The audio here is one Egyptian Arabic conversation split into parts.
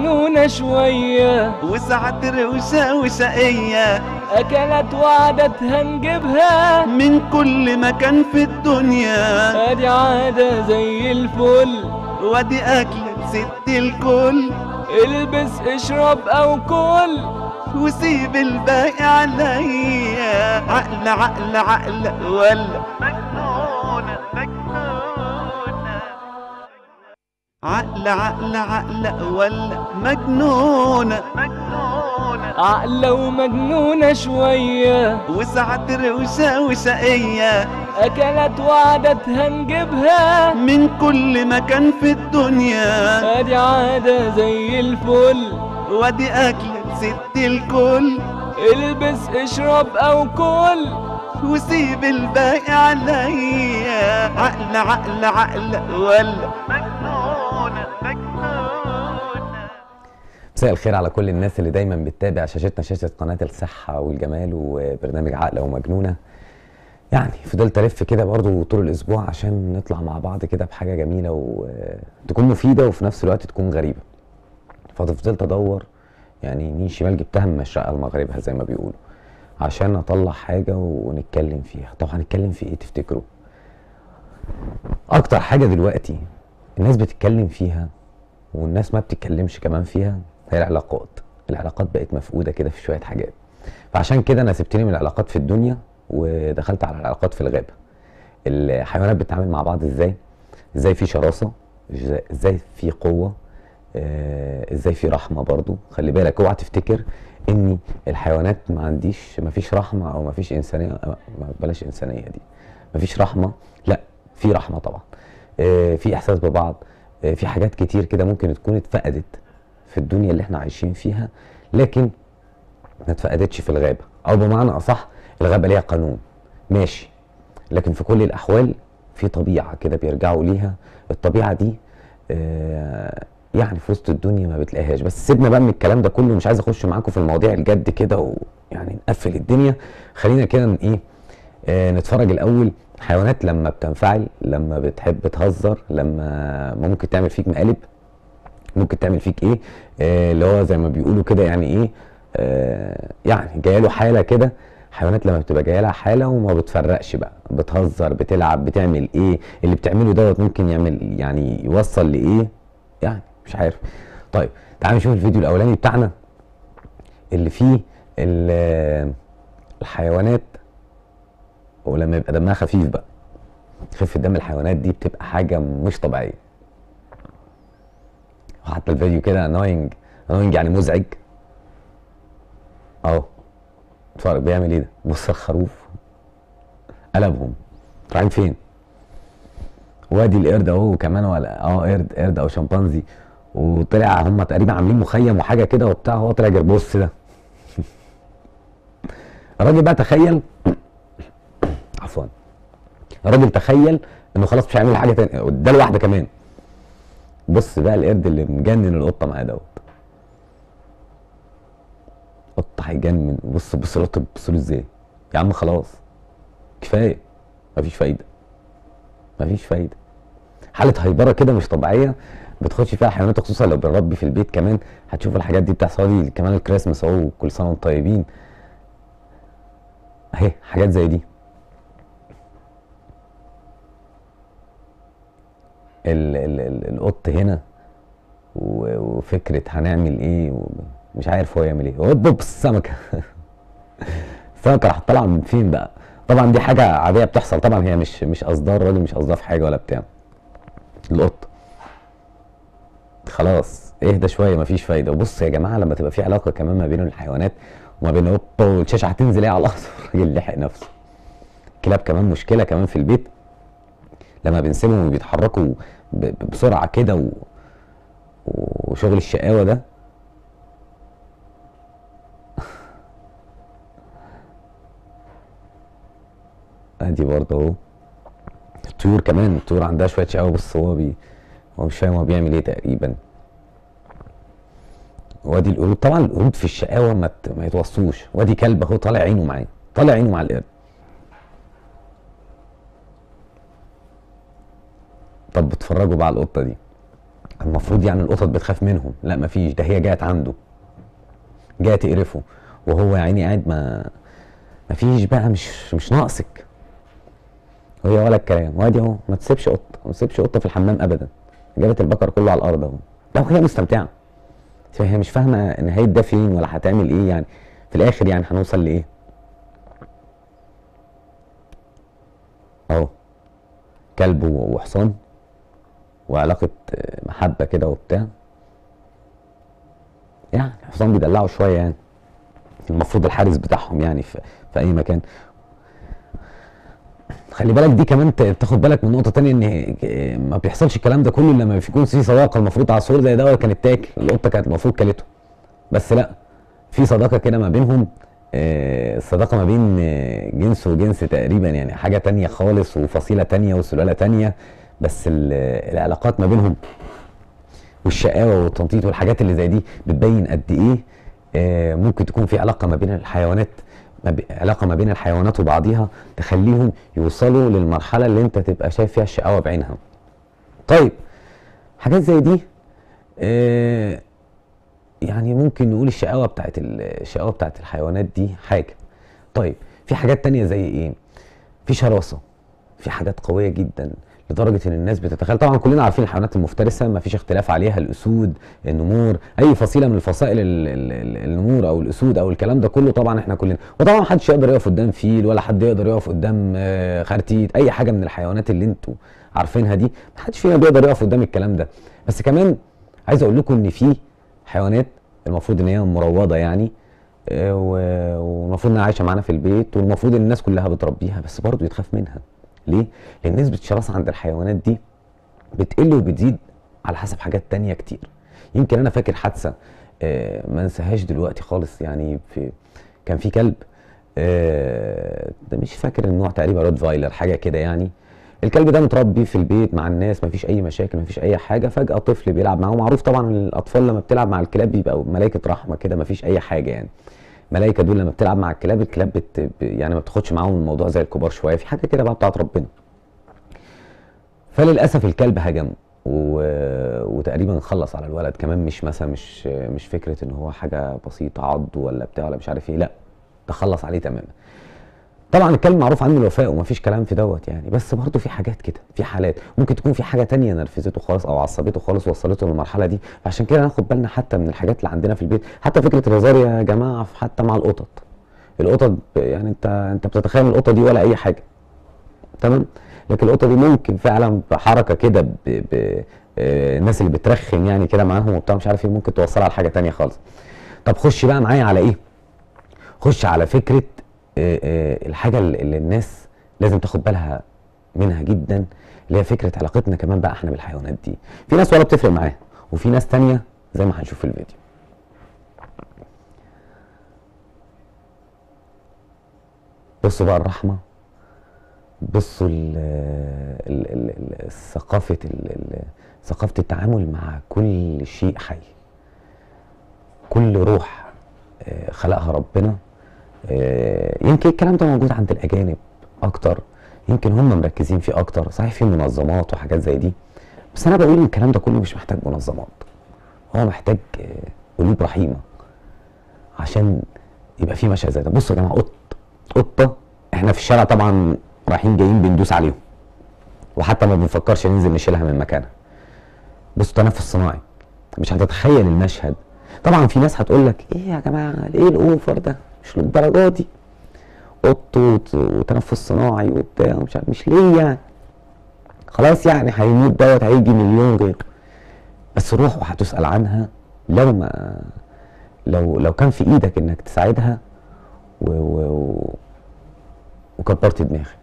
مجنونة شوية وسعت روشة وشقية أكلت وعدتها نجيبها من كل مكان في الدنيا ادي عادة زي الفل وادي أكلة ست الكل البس اشرب او كل وسيب الباقي عليا عقل عقل عقل ولا مجنونة مجنونة عقل عقل عقل ولا مجنونة مجنونة عقلة ومجنونة شوية وسعت روشة وشقية أكلت وعدتها نجيبها من كل مكان في الدنيا ادي عادة زي الفل وادي أكلة ست الكل البس اشرب او كل وسيب الباقي عليا عقل عقل عقل ولا مجنونة مجنونة مساء الخير على كل الناس اللي دايما بتتابع شاشتنا شاشة قناة الصحة والجمال وبرنامج عقلة ومجنونة يعني فضلت الف كده برضو طول الاسبوع عشان نطلع مع بعض كده بحاجة جميلة وتكون مفيدة وفي نفس الوقت تكون غريبة ففضلت ادور يعني يمين شمال جبتها من مشرقها لمغربها زي ما بيقولوا عشان اطلع حاجة ونتكلم فيها طب هنتكلم في ايه تفتكروا اكتر حاجة دلوقتي الناس بتتكلم فيها والناس ما بتتكلمش كمان فيها هي العلاقات العلاقات بقت مفقودة كده في شوية حاجات فعشان كده انا سبتني من العلاقات في الدنيا ودخلت على العلاقات في الغابة الحيوانات بتتعامل مع بعض ازاي ازاي في شراسة ازاي- ازاي في قوة آه، ازاي في رحمة برضو خلي بالك اوعى تفتكر ان الحيوانات ما عنديش ما فيش رحمة او ما فيش انسانية آه، ما بلاش انسانية دي ما فيش رحمة لا في رحمة طبعا آه، في احساس ببعض آه، في حاجات كتير كده ممكن تكون اتفقدت في الدنيا اللي احنا عايشين فيها لكن ما اتفقدتش في الغابة او بمعنى اصح الغابة ليها قانون ماشي لكن في كل الاحوال في طبيعة كده بيرجعوا ليها الطبيعة دي آه، يعني في وسط الدنيا ما بتلاقيهاش بس سيبنا بقى من الكلام ده كله مش عايز اخش معاكم في المواضيع الجد كده ويعني نقفل الدنيا خلينا كده ن- ايه آه نتفرج الاول حيوانات لما بتنفعل لما بتحب تهزر لما ممكن تعمل فيك مقالب ممكن تعمل فيك ايه آه اللي هو زي ما بيقولوا كده يعني ايه آه يعني جايه له حاله كده حيوانات لما بتبقى جايه لها حاله وما بتفرقش بقى بتهزر بتلعب بتعمل ايه اللي بتعمله دوت ممكن يعمل يعني يوصل لايه يعني مش عارف طيب تعالوا نشوف الفيديو الاولاني بتاعنا اللي فيه ال- الحيوانات ولما يبقى دمها خفيف بقى خفة دم الحيوانات دي بتبقى حاجة مش طبيعية وحتى الفيديو كده انوينج انوينج يعني مزعج اهو اتفرج بيعمل ايه ده بص الخروف قلبهم رايحين فين وادي القرد اهو كمان ولا اه قرد قرد او شمبانزي وطلع هم تقريبا عاملين مخيم وحاجه كده وبتاع هو طلع جربوس ده الراجل بقى تخيل عفوا الراجل تخيل انه خلاص مش هيعمل حاجه تانية ده واحده كمان بص بقى القرد اللي مجنن القطه معاه دوت قطه هيجنن بص بص القطه بتبص له ازاي يا عم خلاص كفايه مفيش فايده مفيش فايده حاله هيبره كده مش طبيعيه بتخش فيها الحيوانات خصوصا لو بنربي في البيت كمان هتشوف الحاجات دي بتحصل دي كمان الكريسماس اهو كل سنه وانتم طيبين اهي حاجات زي دي ال ال ال القط هنا و- وفكره هنعمل ايه مش عارف هو يعمل ايه هو بوب السمكه السمكه راح طالعه من فين بقى طبعا دي حاجه عاديه بتحصل طبعا هي مش مش قصدها الراجل مش قصدها في حاجه ولا بتاع القط خلاص اهدى شويه مفيش فايده وبص يا جماعه لما تبقى في علاقه كمان ما بين الحيوانات وما بين القطه والشاشه هتنزل ايه على الارض الراجل لحق نفسه الكلاب كمان مشكله كمان في البيت لما بنسيبهم وبيتحركوا ب- ب- بسرعه كده و... وشغل الشقاوه ده ادي برضه اهو الطيور كمان الطيور عندها شويه شقاوه بص هو بي هو مش فاهم هو بيعمل ايه تقريبا وادي القرود طبعا القرود في الشقاوه ما ت- ما يتوصوش وادي كلب اهو طالع عينه معاه طالع عينه مع القرد طب اتفرجوا بقى على القطه دي المفروض يعني القطط بتخاف منهم لا مفيش ده هي جات عنده جايه تقرفه وهو يا عيني قاعد ما مفيش بقى مش مش ناقصك وهي ولا الكلام وادي اهو ما تسيبش قطه ما تسيبش قطه في الحمام ابدا جابت البكر كله على الارض اهو لا وهي مستمتعه هي مش فاهمه نهايه ده فين ولا هتعمل ايه يعني في الاخر يعني هنوصل لايه اهو كلب و- وحصان وعلاقة آه، محبة كده وبتاع يعني الحصان بيدلعوا شوية يعني المفروض الحارس بتاعهم يعني في, في أي مكان خلي بالك دي كمان ت- تاخد بالك من نقطة تانية إن آه، ما بيحصلش الكلام ده كله إلا لما يكون في صداقة المفروض عصفور زي ده كان اتاكل القطة كانت المفروض كلته بس لا في صداقة كده ما بينهم آه، الصداقة ما بين آه، جنس وجنس تقريبا يعني حاجة تانية خالص وفصيلة تانية وسلالة تانية بس ال- العلاقات ما بينهم والشقاوة والتنطيط والحاجات اللي زي دي بتبين قد ايه آه، ممكن تكون في علاقة ما بين الحيوانات ما بي- علاقة ما بين الحيوانات وبعضيها تخليهم يوصلوا للمرحلة اللي انت تبقى شايف فيها الشقاوة بعينها طيب حاجات زي دي آه، يعني ممكن نقول الشقاوة بتاعت ال- الشقاوة بتاعت الحيوانات دي حاجة طيب في حاجات تانية زي ايه في شراسة في حاجات قوية جدا لدرجة ان الناس بتتخيل طبعا كلنا عارفين الحيوانات المفترسة ما فيش اختلاف عليها الاسود النمور اي فصيلة من الفصائل ال- ال- ال- النمور او الاسود او الكلام ده كله طبعا احنا كلنا وطبعا ما حدش يقدر يقف قدام فيل ولا حد يقدر يقف قدام آه، خرتيت اي حاجة من الحيوانات اللي انتوا عارفينها دي ما حدش فينا بيقدر يقف قدام الكلام ده بس كمان عايز اقول لكم ان في حيوانات المفروض ان هي مروضه يعني آه، و- والمفروض انها عايشه معانا في البيت والمفروض ان الناس كلها بتربيها بس برضه يتخاف منها ليه؟ لان نسبه الشراسه عند الحيوانات دي بتقل وبتزيد على حسب حاجات تانية كتير يمكن انا فاكر حادثه آه، ما انساهاش دلوقتي خالص يعني في كان في كلب آه، ده مش فاكر النوع تقريبا رود فايلر حاجه كده يعني الكلب ده متربي في البيت مع الناس مفيش اي مشاكل مفيش اي حاجه فجاه طفل بيلعب معاه معروف طبعا الاطفال لما بتلعب مع الكلاب بيبقوا ملائكه رحمه كده مفيش اي حاجه يعني الملائكه دول لما بتلعب مع الكلاب الكلاب بت... ب- يعني ما بتاخدش معاهم الموضوع زي الكبار شويه في حاجه كده بقى بتاعت ربنا فللاسف الكلب هجم و... وتقريبا خلص على الولد كمان مش مثلا مش مش فكره ان هو حاجه بسيطه عض ولا بتاع ولا مش عارف ايه لا تخلص عليه تماما طبعا الكلب معروف عنه الوفاء ومفيش كلام في دوت يعني بس برضه في حاجات كده في حالات ممكن تكون في حاجه تانية نرفزته خالص او عصبته خالص وصلته للمرحله دي فعشان كده ناخد بالنا حتى من الحاجات اللي عندنا في البيت حتى فكره الهزار يا جماعه في- حتى مع القطط القطط ب- يعني انت انت بتتخيل القطه دي ولا اي حاجه تمام لكن القطه دي ممكن فعلا بحركه كده ب... ب... آه، الناس اللي بترخم يعني كده معاهم وبتاع مش عارف ايه ممكن توصلها لحاجه تانية خالص طب خش بقى معايا على ايه خش على فكره آه، آه، الحاجه اللي اللي الناس لازم تاخد بالها منها جدا اللي هي فكره علاقتنا كمان بقى احنا بالحيوانات دي في ناس ولا بتفرق معاها وفي ناس تانية زي ما هنشوف في الفيديو بصوا بقى الرحمه بصوا ال ال ال ال ثقافه ال ال ثقافه التعامل مع كل شيء حي كل روح آه، خلقها ربنا آه، يمكن الكلام ده موجود عند الاجانب اكتر يمكن هم مركزين فيه اكتر صحيح في منظمات وحاجات زي دي بس انا بقول ان الكلام ده كله مش محتاج منظمات هو محتاج آه، قلوب رحيمه عشان يبقى في مشهد زي ده بصوا يا جماعه قط قطه احنا في الشارع طبعا رايحين جايين بندوس عليهم وحتى ما بنفكرش ننزل نشيلها من مكانها بصوا تنفس صناعي مش هتتخيل المشهد طبعا في ناس هتقول لك ايه يا جماعه ايه الاوفر ده مش للدرجه دي قط وت- وتنفس صناعي وبتاع ومش عارف مش ليه يعني خلاص يعني هيموت دوت هيجي مليون غير بس روح وهتسأل عنها لو ما لو لو كان في ايدك انك تساعدها و و و وكبرت دماغك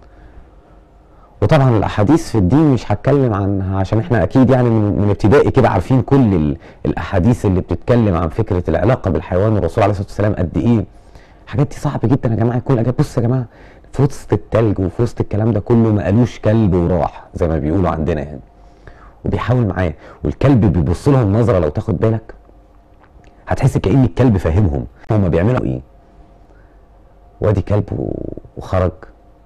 وطبعا الاحاديث في الدين مش هتكلم عنها عشان احنا اكيد يعني من, من ابتدائي كده عارفين كل ال- الاحاديث اللي بتتكلم عن فكره العلاقه بالحيوان والرسول عليه الصلاه والسلام قد ايه الحاجات دي صعب جدا يا جماعه يكون الاجابه بص يا جماعه في وسط التلج وفي وسط الكلام ده كله ما قالوش كلب وراح زي ما بيقولوا عندنا يعني وبيحاول معاه والكلب بيبص لهم نظره لو تاخد بالك هتحس كأن الكلب فاهمهم هما بيعملوا ايه وادي كلب و- وخرج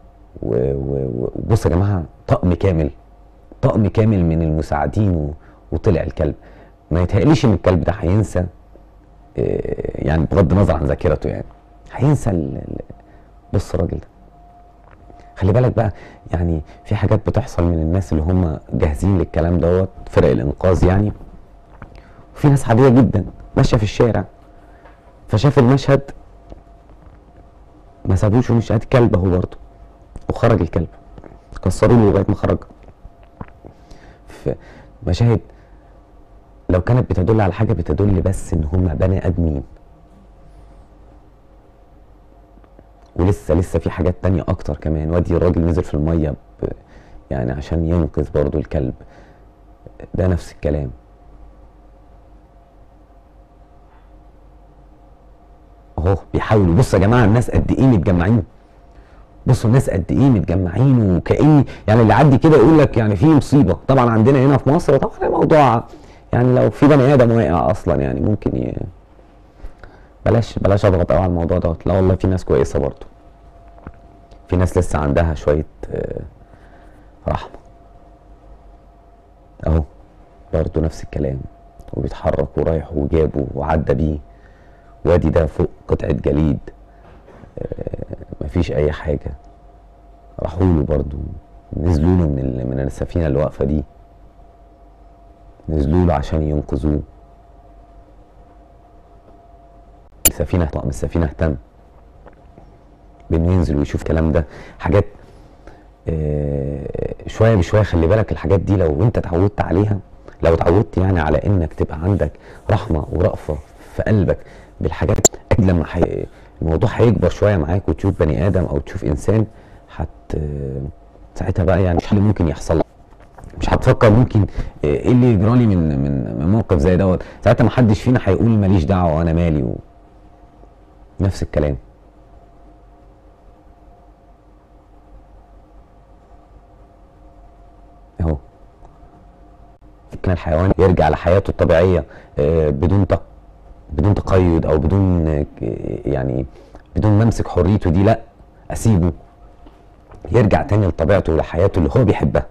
و- و- و- وبص يا جماعه طقم كامل طقم كامل من المساعدين و- وطلع الكلب ما يتهيأليش ان الكلب ده هينسى آه، يعني بغض النظر عن ذاكرته يعني هينسى ال- ال- بص الراجل ده خلي بالك بقى يعني في حاجات بتحصل من الناس اللي هم جاهزين للكلام دوت فرق الانقاذ يعني وفي ناس عاديه جدا ماشيه في الشارع فشاف المشهد ما سابوش ومش قاعد كلب اهو برضه وخرج الكلب كسروا له لغايه ما خرج في مشاهد لو كانت بتدل على حاجه بتدل بس ان هم بني ادمين ولسه لسه في حاجات تانية اكتر كمان وادي الراجل نزل في الميه ب... يعني عشان ينقذ برضو الكلب ده نفس الكلام اهو بيحاولوا بصوا يا جماعه الناس قد ايه متجمعين بصوا الناس قد ايه متجمعين وكأن يعني اللي يعدي كده يقول لك يعني في مصيبه طبعا عندنا هنا في مصر طبعا الموضوع يعني لو في بني ادم واقع اصلا يعني ممكن ي... بلاش بلاش اضغط قوي على الموضوع دوت لا والله في ناس كويسه برضه في ناس لسه عندها شويه آه، رحمه اهو برضه نفس الكلام وبيتحرك ورايح وجابه وعدى بيه وادي ده فوق قطعه جليد آه، مفيش اي حاجه راحوا له برضه نزلوا له من ال- من السفينه اللي واقفه دي نزلوا له عشان ينقذوه السفينه طقم السفينه اهتم بانه ينزل ويشوف الكلام ده حاجات آه، شويه بشويه خلي بالك الحاجات دي لو انت اتعودت عليها لو اتعودت يعني على انك تبقى عندك رحمه ورأفه في قلبك بالحاجات أكيد لما حي... الموضوع هيكبر شويه معاك وتشوف بني ادم او تشوف انسان هت ساعتها بقى يعني مش اللي ممكن يحصل لك. مش هتفكر ممكن آه، ايه اللي يجرى لي من من من موقف زي دوت ساعتها ما حدش فينا هيقول ماليش دعوه وانا مالي و... نفس الكلام اهو كان الحيوان يرجع لحياته الطبيعيه آه، بدون تق... بدون تقيد او بدون آه، يعني بدون ما امسك حريته دي لا اسيبه يرجع تاني لطبيعته ولحياته اللي هو بيحبها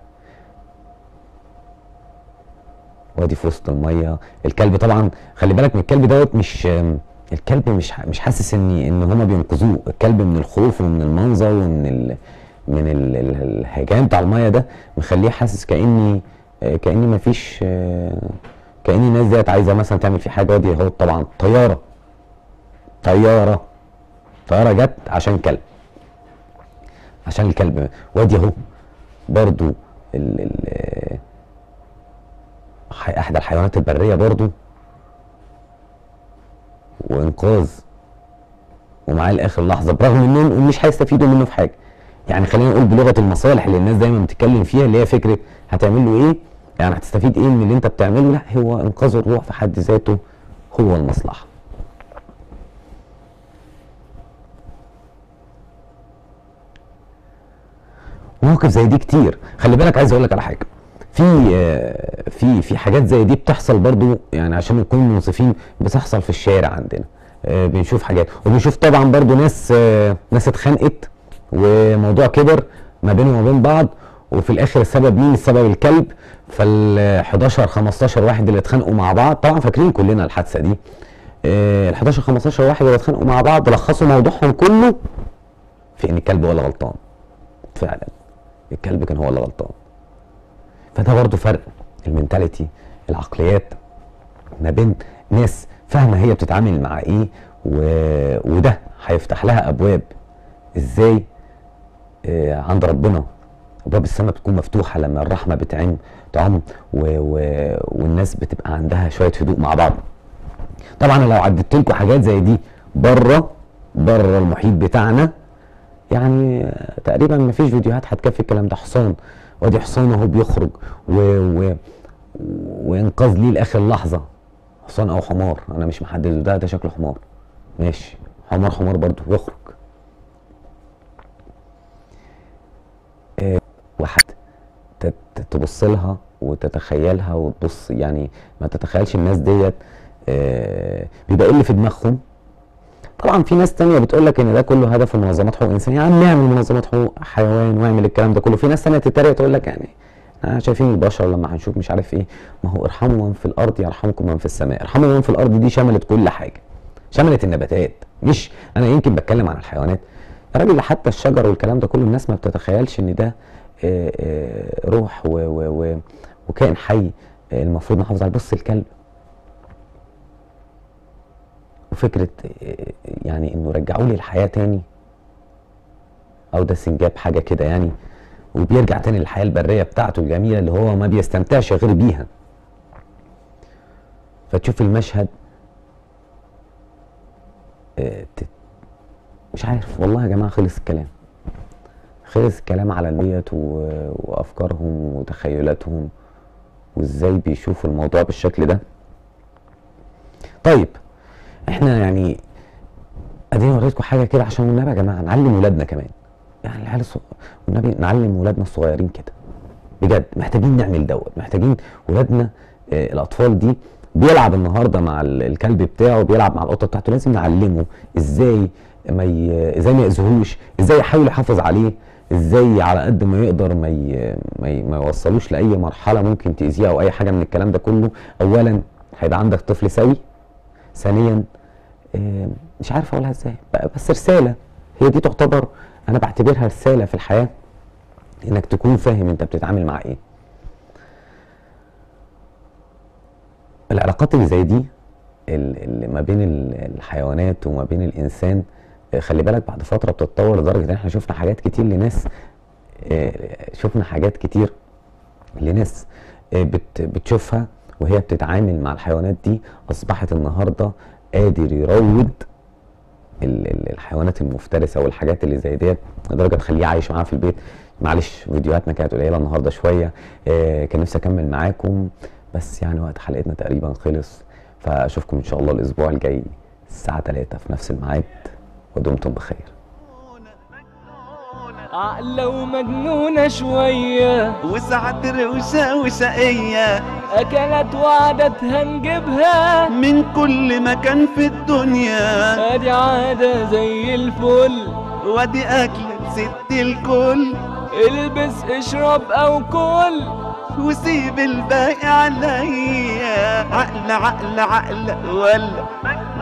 وادي في وسط الميه الكلب طبعا خلي بالك من الكلب دوت مش آم، الكلب مش ح- مش حاسس ان ان هما بينقذوه الكلب من الخوف ومن المنظر ومن ال من ال- ال- الهجان بتاع الميه ده مخليه حاسس كاني آه، كاني مفيش آه، كاني الناس ديت عايزه مثلا تعمل فيه حاجه وادي اهو طبعا طياره طياره طياره جت عشان كلب عشان الكلب وادي اهو برضو ال ال ح- احدى الحيوانات البريه برضو وانقاذ ومعاه لاخر لحظه برغم انهم مش هيستفيدوا منه في حاجه يعني خلينا نقول بلغه المصالح اللي الناس دايما بتتكلم فيها اللي هي فكره هتعمل له ايه يعني هتستفيد ايه من اللي انت بتعمله لا هو انقاذ الروح في حد ذاته هو المصلحه مواقف زي دي كتير خلي بالك عايز اقول لك على حاجه في آه، في في حاجات زي دي بتحصل برضو يعني عشان نكون منصفين بتحصل في الشارع عندنا آه، بنشوف حاجات وبنشوف طبعا برضو ناس آه، ناس اتخانقت وموضوع كبر ما بينهم وما بين بعض وفي الاخر السبب مين السبب الكلب فال 11 15 واحد اللي اتخانقوا مع بعض طبعا فاكرين كلنا الحادثه دي ال 11 15 واحد اللي اتخانقوا مع بعض لخصوا موضوعهم كله في ان الكلب هو اللي غلطان فعلا الكلب كان هو اللي غلطان فده برضو فرق المينتاليتي العقليات ما بين ناس فاهمه هي بتتعامل مع ايه و... وده هيفتح لها ابواب ازاي آه عند ربنا ابواب السماء بتكون مفتوحه لما الرحمه بتعم تعم و... و... والناس بتبقى عندها شويه هدوء مع بعض طبعا لو عدت لكم حاجات زي دي بره بره المحيط بتاعنا يعني آه، تقريبا ما فيش فيديوهات هتكفي الكلام ده حصان وادي حصان اهو بيخرج و... و... وانقاذ ليه لاخر لحظه حصان او حمار انا مش محدده ده ده شكله حمار ماشي حمار حمار برضو يخرج آه، واحد تت- تبص لها وتتخيلها وتبص يعني ما تتخيلش الناس ديت آه، بيبقى ايه اللي في دماغهم طبعا في ناس تانية بتقول لك ان ده كله هدف منظمات حقوق الانسان يا عم اعمل منظمات حقوق حيوان واعمل الكلام ده كله في ناس تانية تتريق تقول لك يعني آه شايفين البشر لما هنشوف مش عارف ايه ما هو ارحموا من في الارض يرحمكم من في السماء ارحموا من في الارض دي شملت كل حاجه شملت النباتات مش انا يمكن بتكلم عن الحيوانات يا راجل ده حتى الشجر والكلام ده كله الناس ما بتتخيلش ان ده آه، آه، روح و و و وكائن حي آه، المفروض نحافظ عليه بص الكلب وفكره آه، يعني انه رجعوا لي الحياه تاني او ده سنجاب حاجه كده يعني وبيرجع تاني للحياه البريه بتاعته الجميله اللي هو ما بيستمتعش غير بيها فتشوف المشهد آه، ت- مش عارف والله يا جماعه خلص الكلام خلص الكلام على النية و- وافكارهم وتخيلاتهم وازاي بيشوفوا الموضوع بالشكل ده طيب احنا يعني اديني وريتكم حاجه كده عشان والنبي يا جماعه نعلم ولادنا كمان يعني العيال الصغ... والنبي نعلم ولادنا الصغيرين كده بجد محتاجين نعمل دوت محتاجين ولادنا آه الاطفال دي بيلعب النهارده مع ال- الكلب بتاعه بيلعب مع القطه بتاعته لازم نعلمه ازاي ما ي... ازاي ما يأذيهوش ازاي يحاول يحافظ عليه ازاي على قد ما يقدر ما ي... ما, ي... ما يوصلوش لاي مرحله ممكن تاذيه او اي حاجه من الكلام ده كله اولا هيبقى عندك طفل سوي ثانيا آه، مش عارف اقولها ازاي بقى- بس رساله هي دي تعتبر انا بعتبرها رساله في الحياه انك تكون فاهم انت بتتعامل مع ايه العلاقات اللي زي دي ال- اللي ما بين ال- الحيوانات وما بين الانسان آه، خلي بالك بعد فتره بتتطور لدرجه ان احنا شفنا حاجات كتير لناس آه، شفنا حاجات كتير لناس آه، بت بتشوفها وهي بتتعامل مع الحيوانات دي اصبحت النهارده قادر يروض ال- ال- الحيوانات المفترسه والحاجات اللي زي ديت لدرجه تخليه عايش معاها في البيت معلش فيديوهاتنا كانت قليله النهارده شويه آه، كان نفسي اكمل معاكم بس يعني وقت حلقتنا تقريبا خلص فاشوفكم ان شاء الله الاسبوع الجاي الساعه 3 في نفس الميعاد ودمتم بخير عقلة ومجنونة شوية وسعت روشة وشقية أكلت وعدتها نجيبها من كل مكان في الدنيا ادي عادة زي الفل وادي أكلة ست الكل البس اشرب او كل وسيب الباقي عليا عقل عقل عقل ولا